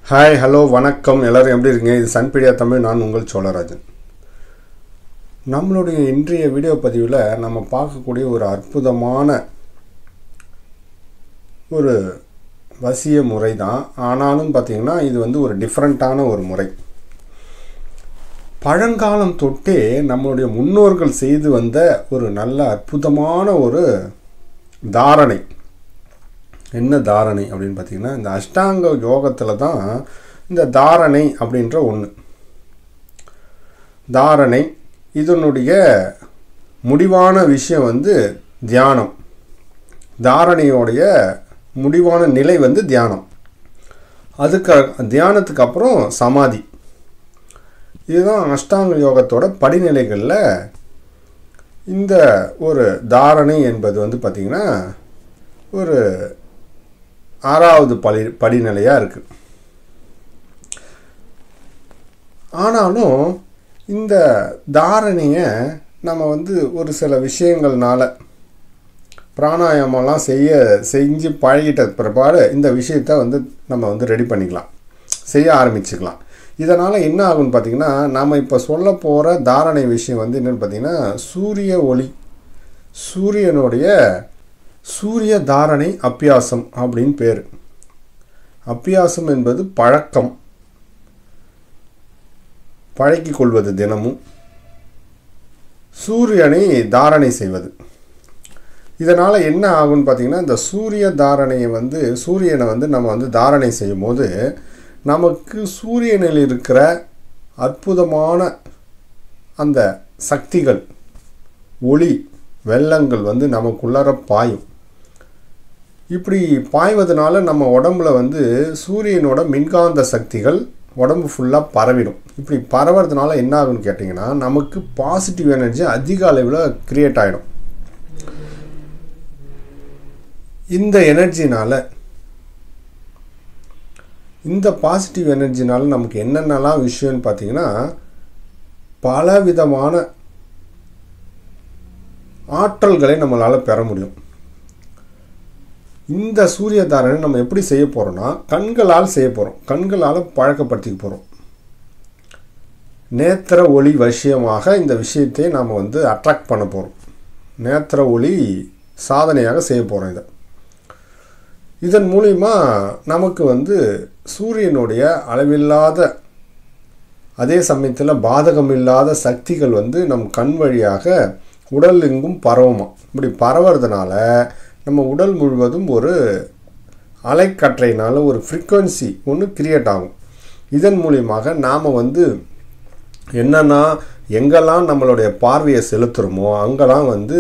hi hello வணக்கம் எல்லோரும் எப்படி இருக்கீங்க இது சன்பீடியா தமிழ் நான் உங்கள் சோழராஜன் நம்மளுடைய இன்றைய வீடியோ பதிவில் நம்ம பார்க்கக்கூடிய ஒரு அற்புதமான ஒரு வசிய முறை தான் ஆனாலும் பார்த்திங்கன்னா இது வந்து ஒரு டிஃப்ரெண்ட்டான ஒரு முறை பழங்காலம் தொட்டே நம்மளுடைய முன்னோர்கள் செய்து வந்த ஒரு நல்ல அற்புதமான ஒரு தாரணை என்ன தாரணை அப்படின்னு பார்த்தீங்கன்னா இந்த அஷ்டாங்க யோகத்தில் தான் இந்த தாரணை அப்படின்ற ஒன்று தாரணை இதனுடைய முடிவான விஷயம் வந்து தியானம் தாரணையோடைய முடிவான நிலை வந்து தியானம் அதுக்கு தியானத்துக்கு அப்புறம் சமாதி இதுதான் அஷ்டாங்க யோகத்தோட படிநிலைகளில் இந்த ஒரு தாரணை என்பது வந்து பார்த்திங்கன்னா ஒரு ஆறாவது படி படிநிலையாக இருக்குது ஆனாலும் இந்த தாரணையை நம்ம வந்து ஒரு சில விஷயங்கள்னால பிராணாயாமம்லாம் செய்ய செஞ்சு பழகிட்ட பிற்பாடு இந்த விஷயத்த வந்து நம்ம வந்து ரெடி பண்ணிக்கலாம் செய்ய ஆரம்பிச்சுக்கலாம் இதனால் என்ன ஆகும்னு பார்த்திங்கன்னா நாம் இப்போ சொல்ல போகிற தாரணை விஷயம் வந்து என்னென்னு பார்த்திங்கன்னா சூரிய ஒளி சூரியனுடைய சூரிய தாரணை அப்பியாசம் அப்படின்னு பேர் அப்பியாசம் என்பது பழக்கம் பழக்கி கொள்வது தினமும் சூரியனை தாரணை செய்வது இதனால் என்ன ஆகும்னு பார்த்திங்கன்னா இந்த சூரிய தாரணையை வந்து சூரியனை வந்து நம்ம வந்து தாரணை செய்யும் போது நமக்கு சூரியனில் இருக்கிற அற்புதமான அந்த சக்திகள் ஒளி வெள்ளங்கள் வந்து நமக்குள்ளார பாயும் இப்படி பாய்வதனால நம்ம உடம்புல வந்து சூரியனோட மின்காந்த சக்திகள் உடம்பு ஃபுல்லாக பரவிடும் இப்படி பரவுறதுனால என்ன ஆகுன்னு கேட்டிங்கன்னா நமக்கு பாசிட்டிவ் எனர்ஜி அதிக அளவில் க்ரியேட் ஆகிடும் இந்த எனர்ஜினால் இந்த பாசிட்டிவ் எனர்ஜினால நமக்கு என்னென்னலாம் விஷயம்னு பார்த்தீங்கன்னா பல விதமான ஆற்றல்களை நம்மளால் பெற முடியும் இந்த சூரிய தாரணை நம்ம எப்படி செய்ய போகிறோம்னா கண்களால் செய்ய போகிறோம் கண்களால் பழக்கப்படுத்திக்க போகிறோம் நேத்திர ஒளி வசியமாக இந்த விஷயத்தை நாம் வந்து அட்ராக்ட் பண்ண போகிறோம் நேத்திர ஒளி சாதனையாக செய்ய போகிறோம் இதை இதன் மூலிமா நமக்கு வந்து சூரியனுடைய அளவில்லாத அதே சமயத்தில் பாதகம் இல்லாத சக்திகள் வந்து நம் கண் வழியாக உடல் எங்கும் பரவுமா இப்படி பரவுறதுனால நம்ம உடல் முழுவதும் ஒரு அலைக்கற்றையினால் ஒரு ஃப்ரீக்குவன்சி ஒன்று கிரியேட் ஆகும் இதன் மூலியமாக நாம் வந்து என்னென்னா எங்கெல்லாம் நம்மளுடைய பார்வையை செலுத்துகிறோமோ அங்கெல்லாம் வந்து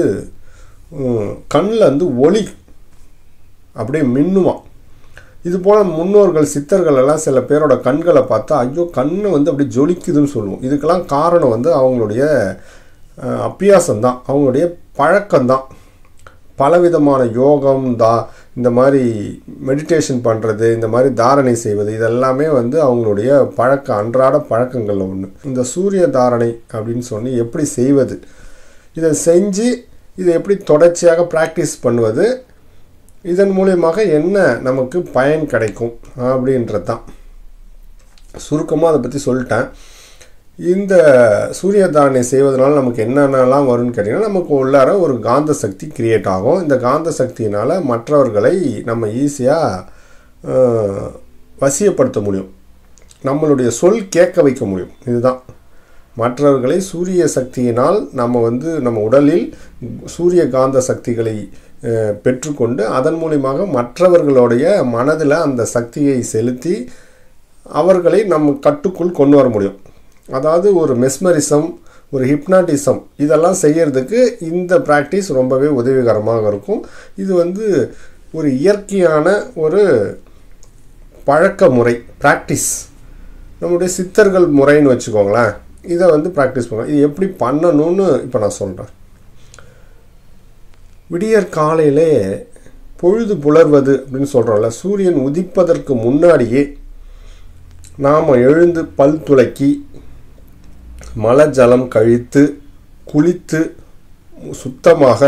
கண்ணில் வந்து ஒளி அப்படியே மின்னுவான் இது போல் முன்னோர்கள் சித்தர்கள் எல்லாம் சில பேரோட கண்களை பார்த்தா ஐயோ கண்ணை வந்து அப்படி ஜொலிக்குதுன்னு சொல்லுவோம் இதுக்கெல்லாம் காரணம் வந்து அவங்களுடைய அப்பியாசம்தான் அவங்களுடைய பழக்கம்தான் பலவிதமான யோகம் தா இந்த மாதிரி மெடிடேஷன் பண்ணுறது இந்த மாதிரி தாரணை செய்வது இதெல்லாமே வந்து அவங்களுடைய பழக்க அன்றாட பழக்கங்களில் ஒன்று இந்த சூரிய தாரணை அப்படின்னு சொல்லி எப்படி செய்வது இதை செஞ்சு இதை எப்படி தொடர்ச்சியாக ப்ராக்டிஸ் பண்ணுவது இதன் மூலியமாக என்ன நமக்கு பயன் கிடைக்கும் அப்படின்றது தான் சுருக்கமாக அதை பற்றி சொல்லிட்டேன் இந்த சூரிய தாரணை செய்வதனால நமக்கு என்னென்னலாம் வரும்னு கேட்டிங்கன்னா நமக்கு உள்ளார ஒரு காந்த சக்தி கிரியேட் ஆகும் இந்த காந்த சக்தியினால் மற்றவர்களை நம்ம ஈஸியாக வசியப்படுத்த முடியும் நம்மளுடைய சொல் கேட்க வைக்க முடியும் இதுதான் மற்றவர்களை சூரிய சக்தியினால் நம்ம வந்து நம்ம உடலில் சூரிய காந்த சக்திகளை பெற்றுக்கொண்டு அதன் மூலியமாக மற்றவர்களுடைய மனதில் அந்த சக்தியை செலுத்தி அவர்களை நம்ம கட்டுக்குள் கொண்டு வர முடியும் அதாவது ஒரு மெஸ்மரிசம் ஒரு ஹிப்னாட்டிசம் இதெல்லாம் செய்கிறதுக்கு இந்த ப்ராக்டிஸ் ரொம்பவே உதவிகரமாக இருக்கும் இது வந்து ஒரு இயற்கையான ஒரு பழக்க முறை ப்ராக்டிஸ் நம்முடைய சித்தர்கள் முறைன்னு வச்சுக்கோங்களேன் இதை வந்து ப்ராக்டிஸ் பண்ணுவோம் இது எப்படி பண்ணணும்னு இப்போ நான் சொல்கிறேன் விடியற் காலையிலே பொழுது புலர்வது அப்படின்னு சொல்கிறோம்ல சூரியன் உதிப்பதற்கு முன்னாடியே நாம் எழுந்து பல் துளக்கி மல ஜலம் கழித்து குளித்து சுத்தமாக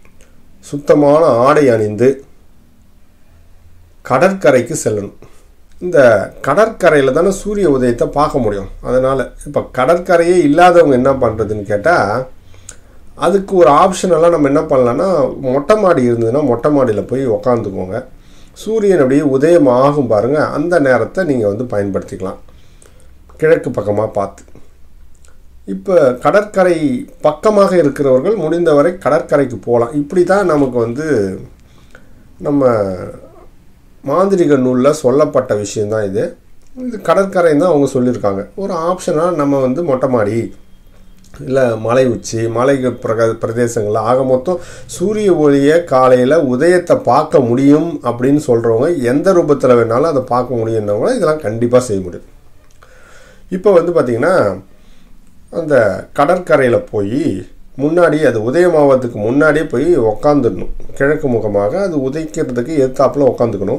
சுத்தமான ஆடை அணிந்து கடற்கரைக்கு செல்லணும் இந்த கடற்கரையில் தானே சூரிய உதயத்தை பார்க்க முடியும் அதனால் இப்போ கடற்கரையே இல்லாதவங்க என்ன பண்ணுறதுன்னு கேட்டால் அதுக்கு ஒரு ஆப்ஷனெல்லாம் நம்ம என்ன பண்ணலான்னா மொட்டை மாடி இருந்ததுன்னா மொட்டை மாடியில் போய் உக்காந்துக்கோங்க சூரியன் அப்படியே உதயம் ஆகும் பாருங்கள் அந்த நேரத்தை நீங்கள் வந்து பயன்படுத்திக்கலாம் கிழக்கு பக்கமாக பார்த்து இப்போ கடற்கரை பக்கமாக இருக்கிறவர்கள் முடிந்தவரை கடற்கரைக்கு போகலாம் இப்படி தான் நமக்கு வந்து நம்ம மாந்திரிக நூலில் சொல்லப்பட்ட விஷயந்தான் இது இது கடற்கரை தான் அவங்க சொல்லியிருக்காங்க ஒரு ஆப்ஷனாக நம்ம வந்து மொட்டை மாடி இல்லை மலை உச்சி மலை பிரக பிரதேசங்களில் ஆக மொத்தம் சூரிய ஒளியை காலையில் உதயத்தை பார்க்க முடியும் அப்படின்னு சொல்கிறவங்க எந்த ரூபத்தில் வேணாலும் அதை பார்க்க முடியும்னவங்க இதெல்லாம் கண்டிப்பாக செய்ய முடியும் இப்போ வந்து பார்த்திங்கன்னா அந்த கடற்கரையில் போய் முன்னாடி அது உதயமாவதுக்கு முன்னாடியே போய் உக்காந்துடணும் கிழக்கு முகமாக அது உதைக்கிறதுக்கு எதிர்த்தாப்பில் உக்காந்துக்கணும்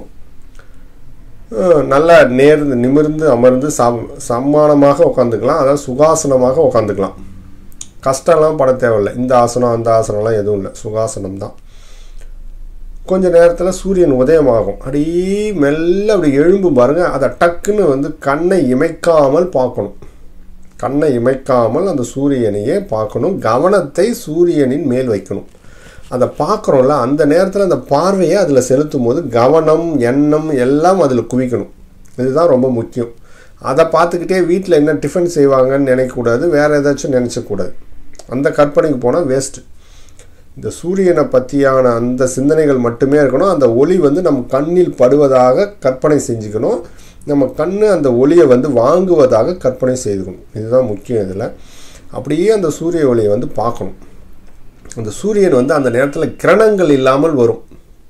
நல்லா நேர்ந்து நிமிர்ந்து அமர்ந்து சம் சம்மானமாக உட்காந்துக்கலாம் அதாவது சுகாசனமாக உட்காந்துக்கலாம் கஷ்டம்லாம் பட தேவையில்லை இந்த ஆசனம் அந்த ஆசனம்லாம் எதுவும் இல்லை சுகாசனம் தான் கொஞ்ச நேரத்தில் சூரியன் உதயமாகும் அப்படியே மெல்ல அப்படி எழும்பு பாருங்க அதை டக்குன்னு வந்து கண்ணை இமைக்காமல் பார்க்கணும் கண்ணை இமைக்காமல் அந்த சூரியனையே பார்க்கணும் கவனத்தை சூரியனின் மேல் வைக்கணும் அதை பார்க்குறோம்ல அந்த நேரத்தில் அந்த பார்வையை அதில் செலுத்தும் போது கவனம் எண்ணம் எல்லாம் அதில் குவிக்கணும் இதுதான் ரொம்ப முக்கியம் அதை பார்த்துக்கிட்டே வீட்டில் என்ன டிஃபன் செய்வாங்கன்னு நினைக்கக்கூடாது வேறு ஏதாச்சும் நினச்சக்கூடாது அந்த கற்பனைக்கு போனால் வேஸ்ட்டு இந்த சூரியனை பற்றியான அந்த சிந்தனைகள் மட்டுமே இருக்கணும் அந்த ஒளி வந்து நம்ம கண்ணில் படுவதாக கற்பனை செஞ்சுக்கணும் நம்ம கண் அந்த ஒளியை வந்து வாங்குவதாக கற்பனை செய்துக்கணும் இதுதான் முக்கியம் இதில் அப்படியே அந்த சூரிய ஒளியை வந்து பார்க்கணும் அந்த சூரியன் வந்து அந்த நேரத்தில் கிரணங்கள் இல்லாமல் வரும்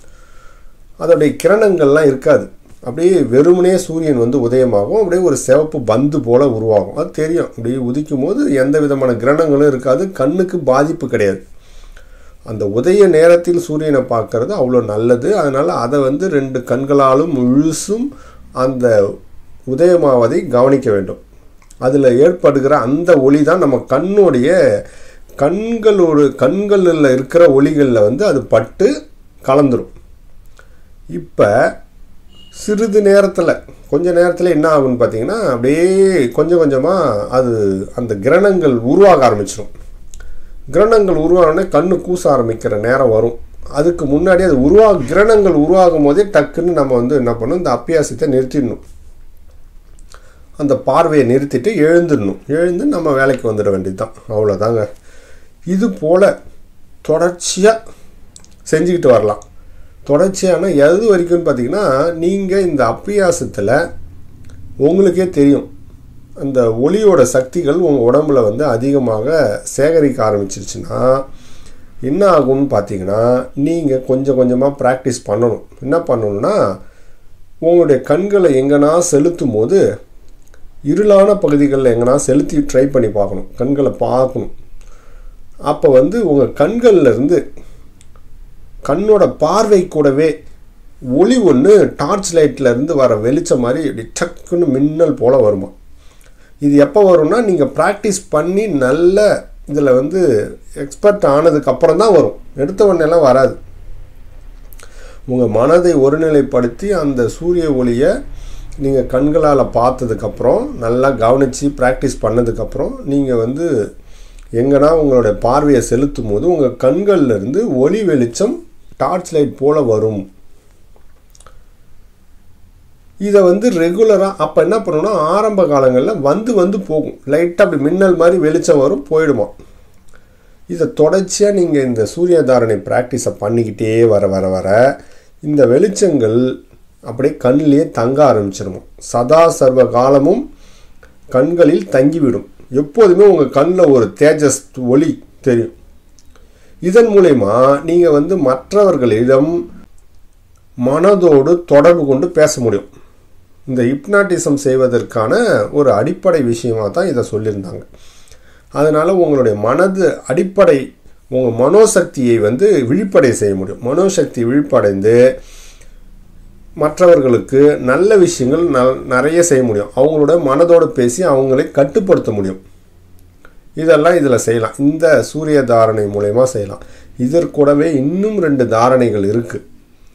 அதோடைய கிரணங்கள்லாம் இருக்காது அப்படியே வெறுமனே சூரியன் வந்து உதயமாகும் அப்படியே ஒரு சிவப்பு பந்து போல் உருவாகும் அது தெரியும் அப்படியே உதிக்கும் போது எந்த விதமான கிரணங்களும் இருக்காது கண்ணுக்கு பாதிப்பு கிடையாது அந்த உதய நேரத்தில் சூரியனை பார்க்கறது அவ்வளோ நல்லது அதனால் அதை வந்து ரெண்டு கண்களாலும் முழுசும் அந்த உதயமாவதை கவனிக்க வேண்டும் அதில் ஏற்படுகிற அந்த ஒளி தான் நம்ம கண்ணுடைய கண்களோடு கண்களில் இருக்கிற ஒளிகளில் வந்து அது பட்டு கலந்துரும் இப்போ சிறிது நேரத்தில் கொஞ்ச நேரத்தில் என்ன ஆகும்னு பார்த்தீங்கன்னா அப்படியே கொஞ்சம் கொஞ்சமாக அது அந்த கிரணங்கள் உருவாக ஆரம்பிச்சிடும் கிரணங்கள் உருவானோடனே கண்ணு கூச ஆரம்பிக்கிற நேரம் வரும் அதுக்கு முன்னாடி அது உருவா கிரணங்கள் உருவாகும் போதே டக்குன்னு நம்ம வந்து என்ன பண்ணணும் இந்த அப்பியாசத்தை நிறுத்திடணும் அந்த பார்வையை நிறுத்திட்டு எழுந்துடணும் எழுந்து நம்ம வேலைக்கு வந்துட வேண்டியது தான் அவ்வளோதாங்க இது போல் தொடர்ச்சியாக செஞ்சுக்கிட்டு வரலாம் தொடர்ச்சியான எது வரைக்கும்னு பார்த்தீங்கன்னா நீங்கள் இந்த அப்பியாசத்தில் உங்களுக்கே தெரியும் அந்த ஒளியோட சக்திகள் உங்கள் உடம்புல வந்து அதிகமாக சேகரிக்க ஆரம்பிச்சிருச்சுன்னா என்ன ஆகும்னு பார்த்தீங்கன்னா நீங்கள் கொஞ்சம் கொஞ்சமாக ப்ராக்டிஸ் பண்ணணும் என்ன பண்ணணும்னா உங்களுடைய கண்களை எங்கன்னா செலுத்தும் போது இருளான பகுதிகளில் எங்கன்னா செலுத்தி ட்ரை பண்ணி பார்க்கணும் கண்களை பார்க்கணும் அப்போ வந்து உங்கள் கண்களில் இருந்து கண்ணோட பார்வை கூடவே ஒளி ஒன்று டார்ச் லைட்டில் இருந்து வர வெளிச்சம் மாதிரி இப்படி டக்குன்னு மின்னல் போல் வருமா இது எப்போ வரும்னா நீங்கள் ப்ராக்டிஸ் பண்ணி நல்ல இதில் வந்து எக்ஸ்பர்ட் ஆனதுக்கு அப்புறம் தான் வரும் எடுத்த உடனேலாம் வராது உங்கள் மனதை ஒருநிலைப்படுத்தி அந்த சூரிய ஒளியை நீங்கள் கண்களால் பார்த்ததுக்கப்புறம் நல்லா கவனித்து ப்ராக்டிஸ் பண்ணதுக்கப்புறம் நீங்கள் வந்து எங்கன்னா உங்களுடைய பார்வையை செலுத்தும் போது உங்கள் கண்கள்லேருந்து ஒளி வெளிச்சம் டார்ச் லைட் போல் வரும் இதை வந்து ரெகுலராக அப்போ என்ன பண்ணணும்னா ஆரம்ப காலங்களில் வந்து வந்து போகும் லைட்டாக அப்படி மின்னல் மாதிரி வெளிச்சம் வரும் போயிடுமா இதை தொடர்ச்சியாக நீங்கள் இந்த சூரிய தாரணை ப்ராக்டிஸை பண்ணிக்கிட்டே வர வர வர இந்த வெளிச்சங்கள் அப்படியே கண்ணிலேயே தங்க ஆரம்பிச்சிடும் சதா சர்வ காலமும் கண்களில் தங்கிவிடும் எப்போதுமே உங்கள் கண்ணில் ஒரு தேஜஸ் ஒளி தெரியும் இதன் மூலயமா நீங்கள் வந்து மற்றவர்களிடம் மனதோடு தொடர்பு கொண்டு பேச முடியும் இந்த ஹிப்னாட்டிசம் செய்வதற்கான ஒரு அடிப்படை விஷயமாக தான் இதை சொல்லியிருந்தாங்க அதனால் உங்களுடைய மனது அடிப்படை உங்கள் மனோசக்தியை வந்து விழிப்படை செய்ய முடியும் மனோசக்தி விழிப்படைந்து மற்றவர்களுக்கு நல்ல விஷயங்கள் ந நிறைய செய்ய முடியும் அவங்களோட மனதோடு பேசி அவங்களை கட்டுப்படுத்த முடியும் இதெல்லாம் இதில் செய்யலாம் இந்த சூரிய தாரணை மூலயமா செய்யலாம் இதற்கூடவே இன்னும் ரெண்டு தாரணைகள் இருக்குது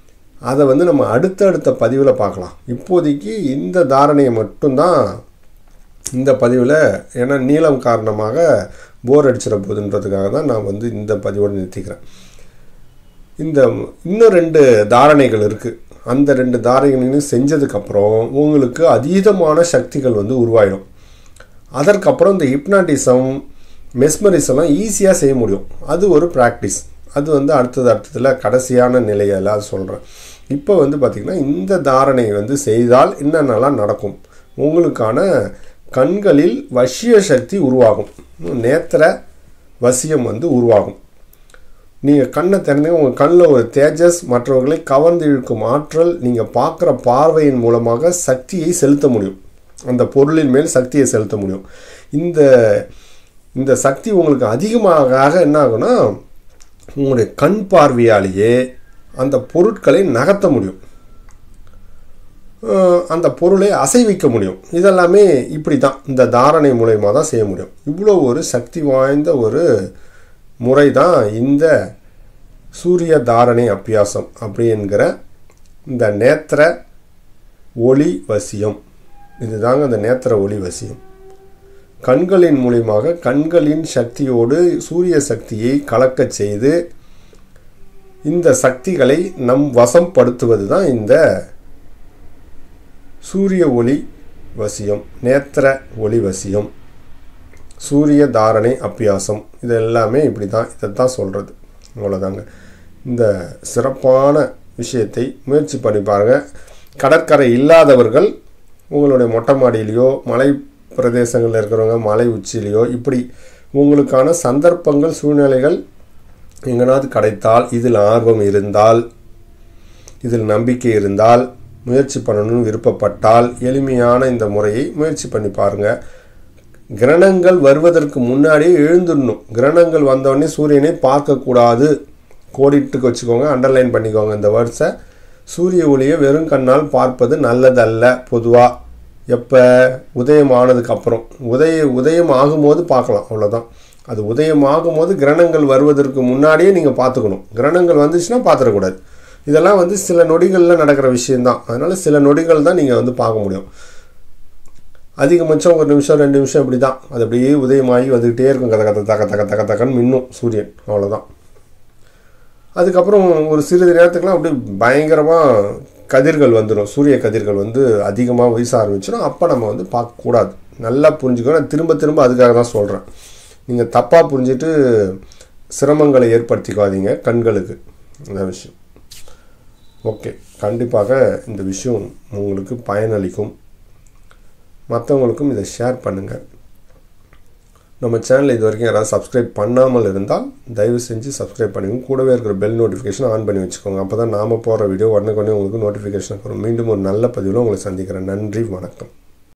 அதை வந்து நம்ம அடுத்தடுத்த பதிவில் பார்க்கலாம் இப்போதைக்கு இந்த தாரணையை மட்டும்தான் இந்த பதிவில் ஏன்னா நீளம் காரணமாக போர் அடிச்சிட போகுதுன்றதுக்காக தான் நான் வந்து இந்த பதிவோடு நிறுத்திக்கிறேன் இந்த இன்னும் ரெண்டு தாரணைகள் இருக்குது அந்த ரெண்டு தாரணைகளையும் செஞ்சதுக்கப்புறம் உங்களுக்கு அதீதமான சக்திகள் வந்து உருவாயிடும் அதற்கப்புறம் இந்த ஹிப்னாட்டிசம் மெஸ்மரிசம்லாம் ஈஸியாக செய்ய முடியும் அது ஒரு ப்ராக்டிஸ் அது வந்து அடுத்தது அடுத்ததில் கடைசியான நிலையில் அது சொல்கிறேன் இப்போ வந்து பார்த்திங்கன்னா இந்த தாரணை வந்து செய்தால் என்னென்னலாம் நடக்கும் உங்களுக்கான கண்களில் வசிய சக்தி உருவாகும் நேத்திர வசியம் வந்து உருவாகும் நீங்கள் கண்ணை திறந்தீங்க உங்கள் கண்ணில் ஒரு தேஜஸ் மற்றவர்களை கவர்ந்து இழுக்கும் ஆற்றல் நீங்கள் பார்க்குற பார்வையின் மூலமாக சக்தியை செலுத்த முடியும் அந்த பொருளின் மேல் சக்தியை செலுத்த முடியும் இந்த இந்த சக்தி உங்களுக்கு அதிகமாக என்ன ஆகும்னா உங்களுடைய கண் பார்வையாலேயே அந்த பொருட்களை நகர்த்த முடியும் அந்த பொருளை அசைவிக்க முடியும் இதெல்லாமே இப்படி தான் இந்த தாரணை மூலயமா தான் செய்ய முடியும் இவ்வளோ ஒரு சக்தி வாய்ந்த ஒரு முறை தான் இந்த சூரிய தாரணை அபியாசம் அப்படிங்கிற இந்த நேத்திர ஒளி வசியம் இதுதாங்க அந்த நேத்திர ஒளி வசியம் கண்களின் மூலியமாக கண்களின் சக்தியோடு சூரிய சக்தியை கலக்கச் செய்து இந்த சக்திகளை நம் வசப்படுத்துவது தான் இந்த சூரிய ஒளி வசியம் நேத்திர ஒளி வசியம் சூரிய தாரணை அப்பியாசம் இது எல்லாமே இப்படி தான் இதை தான் சொல்கிறது அவ்வளோதாங்க இந்த சிறப்பான விஷயத்தை முயற்சி பண்ணி பாருங்கள் கடற்கரை இல்லாதவர்கள் உங்களுடைய மொட்டை மாடியிலையோ மலை பிரதேசங்களில் இருக்கிறவங்க மலை உச்சியிலையோ இப்படி உங்களுக்கான சந்தர்ப்பங்கள் சூழ்நிலைகள் எங்கனாவது கிடைத்தால் இதில் ஆர்வம் இருந்தால் இதில் நம்பிக்கை இருந்தால் முயற்சி பண்ணணும்னு விருப்பப்பட்டால் எளிமையான இந்த முறையை முயற்சி பண்ணி பாருங்கள் கிரணங்கள் வருவதற்கு முன்னாடியே எழுந்துடணும் கிரணங்கள் வந்தோடனே சூரியனை பார்க்கக்கூடாது கோடிட்டுக்கு வச்சுக்கோங்க அண்டர்லைன் பண்ணிக்கோங்க இந்த வேர்ட்ஸை சூரிய ஒளியை வெறும் கண்ணால் பார்ப்பது நல்லதல்ல பொதுவாக எப்போ உதயம் ஆனதுக்கு அப்புறம் உதய உதயம் ஆகும்போது பார்க்கலாம் அவ்வளோதான் அது உதயம் ஆகும்போது கிரணங்கள் வருவதற்கு முன்னாடியே நீங்கள் பார்த்துக்கணும் கிரணங்கள் வந்துச்சுன்னா பார்த்துடக்கூடாது இதெல்லாம் வந்து சில நொடிகளில் நடக்கிற விஷயந்தான் அதனால் சில நொடிகள் தான் நீங்கள் வந்து பார்க்க முடியும் அதிகபட்சம் ஒரு நிமிஷம் ரெண்டு நிமிஷம் இப்படி தான் அது அப்படியே உதயமாகி வந்துக்கிட்டே இருக்கும் கத கத தக்க தக்க தக்க தக்கன்னு மின்னும் சூரியன் அவ்வளோதான் அதுக்கப்புறம் ஒரு சிறிது நேரத்துக்குலாம் அப்படியே பயங்கரமாக கதிர்கள் வந்துடும் சூரிய கதிர்கள் வந்து அதிகமாக வீச ஆரம்பிச்சிடும் அப்போ நம்ம வந்து பார்க்கக்கூடாது நல்லா புரிஞ்சுக்கணும் திரும்ப திரும்ப அதுக்காக தான் சொல்கிறேன் நீங்கள் தப்பாக புரிஞ்சுட்டு சிரமங்களை ஏற்படுத்திக்காதீங்க கண்களுக்கு இந்த விஷயம் ஓகே கண்டிப்பாக இந்த விஷயம் உங்களுக்கு பயனளிக்கும் மற்றவங்களுக்கும் இதை ஷேர் பண்ணுங்கள் நம்ம சேனல் இது வரைக்கும் யாராவது சப்ஸ்கிரைப் பண்ணாமல் இருந்தால் தயவு செஞ்சு சப்ஸ்கிரைப் பண்ணிக்கோங்க கூடவே இருக்கிற பெல் நோட்டிஃபிகேஷன் ஆன் பண்ணி வச்சுக்கோங்க அப்போ தான் நாம் போகிற வீடியோ உடனே உங்களுக்கு நோட்டிஃபிகேஷன் வரும் மீண்டும் ஒரு நல்ல பதிவில் உங்களை சந்திக்கிறேன் நன்றி வணக்கம்